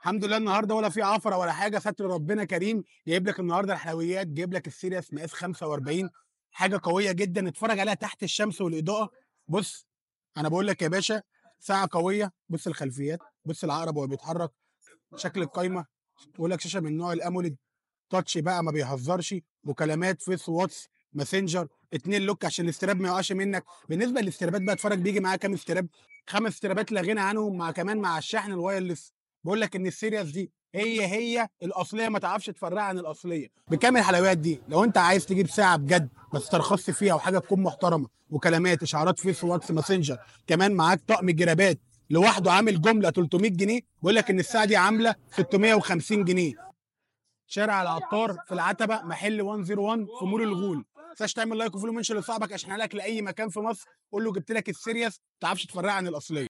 الحمد لله النهارده ولا في عفره ولا حاجه ستر ربنا كريم جايب لك النهارده الحلويات جايب لك السيريس مقاس 45 حاجه قويه جدا اتفرج عليها تحت الشمس والاضاءه بص انا بقول لك يا باشا ساعه قويه بص الخلفيات بص العقرب وهو بيتحرك شكل القايمه بقول لك شاشه من نوع الاموليد تاتش بقى ما بيهزرش مكالمات فيس واتس ماسنجر اتنين لوك عشان الاستراب ما يقعش منك بالنسبه للاسترابات بقى اتفرج بيجي معاه كام استراب خمس استرابات لا غنى عنهم مع كمان مع الشحن الوايرلس بقول لك ان السيريس دي هي هي الاصليه ما تعرفش تفرقها عن الاصليه بكام الحلويات دي لو انت عايز تجيب ساعه بجد ما تسترخصش فيها وحاجه تكون محترمه وكلمات اشعارات فيس واتس ماسنجر كمان معاك طقم جرابات لوحده عامل جمله 300 جنيه بقول لك ان الساعه دي عامله 650 جنيه شارع العطار في العتبه محل 101 في مول الغول ما تنساش تعمل لايك وفولو منشن لصاحبك عشان لك لاي مكان في مصر قول له جبت لك السيريس ما تعرفش تفرقها عن الاصليه